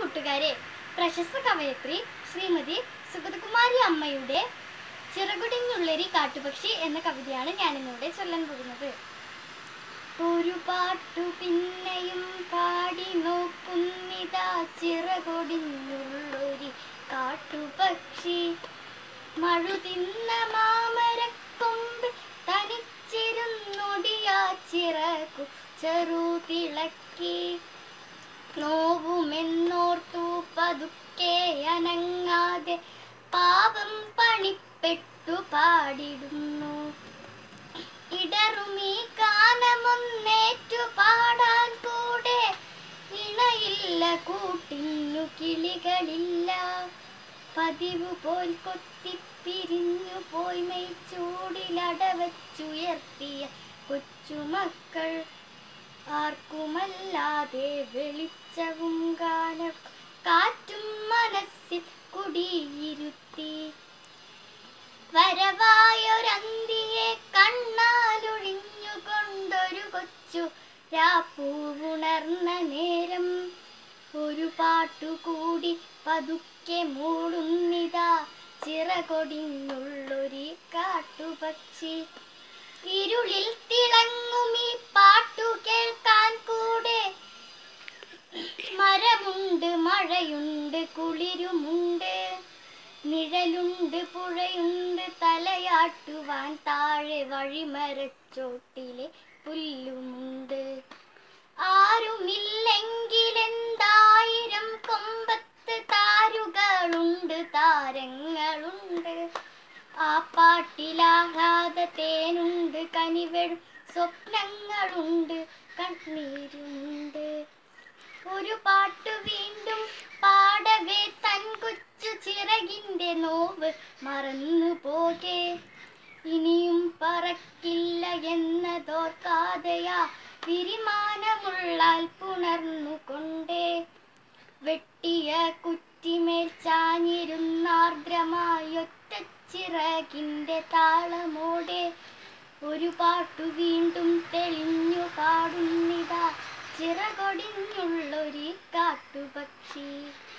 കൂട്ടുകാരെ പ്രശസ്ത കവയത്രി ശ്രീമതി സുഗതകുമാരി അമ്മയുടെ ചിറകുടിഞ്ഞുള്ളരി കാട്ടുപക്ഷി എന്ന കവിതയാണ് ഞാൻ ഇന്നിവിടെ ചൊല്ലാൻ പോകുന്നത് ഒരു പാട്ടു പിന്നെയും പാടി നോക്കുന്നിതാ ചിറകൊടിഞ്ഞുള്ളൊരി കാട്ടുപക്ഷി മഴുതിന്ന മാമരക്കൊമ്പ് തനിച്ചിരുന്നൊടിയാ ചിറകു ചെറുതിളക്കി നോവുമെന്നോർത്തു പതുക്കെ അനങ്ങാതെ പാപം പണിപ്പെട്ടു പാടിടുന്നു ഇടറുമീ ഗാനമൊന്നേറ്റു പാടാൻ കൂടെ ഇണയില്ല കൂട്ടിന്നു കിളികളില്ല പതിവ് പോൽ കൊത്തിപ്പിരിഞ്ഞു പോയി മെയ്ച്ചൂടിലടവച്ചുയർത്തിയ കൊച്ചുമക്കൾ ആർക്കുമല്ലാതെ വെളിച്ചവും ഗാനം കാറ്റും മനസ്സിൽ കുടിയിരുത്തി വരവായൊരന്തിയെ കണ്ണാലൊഴിഞ്ഞുകൊണ്ടൊരു കൊച്ചു രാപ്പൂവുണർന്ന നേരം ഒരു പാട്ടുകൂടി പതുക്കെ മൂടുന്നിതാ ചിറകൊടിഞ്ഞുള്ളൊരു കാട്ടുപക്ഷി ഇരുളിൽ തിളങ്ങും ഈ പാട്ടു കേൾക്കാൻ കൂടെ മരമുണ്ട് മഴയുണ്ട് കുളിരുമുണ്ട് നിഴലുണ്ട് പുഴയുണ്ട് തലയാട്ടുവാൻ താഴെ വഴിമരച്ചോട്ടിലെ പുല്ലുമുണ്ട് ആരുമില്ലെങ്കിലെന്തായിരം കൊമ്പത്ത് താരുകളുണ്ട് താരങ്ങളുണ്ട് ആ പാട്ടിലാകാത തേനുണ്ട് കനിവെഴും സ്വപ്നങ്ങളുണ്ട് കണ്ണീരുണ്ട് ഒരു പാട്ടു വീണ്ടും പാടവേ തൻ കൊച്ചു ചിറകിന്റെ നോവ് മറന്നു പോകെ ഇനിയും പറക്കില്ല എന്നതോർക്കാതെയാ വിരിമാനമുള്ളാൽ പുണർന്നുകൊണ്ടേ വെട്ടിയ കുറ്റിമേൽ ചാഞ്ഞിരുന്നാർദ്രമായൊറ്റ ചിറകിന്റെ താളമോടെ ഒരു പാട്ടു വീണ്ടും തെളിഞ്ഞു പാടുന്നിതാ ചിറകൊടിഞ്ഞുള്ളൊരു കാട്ടുപക്ഷി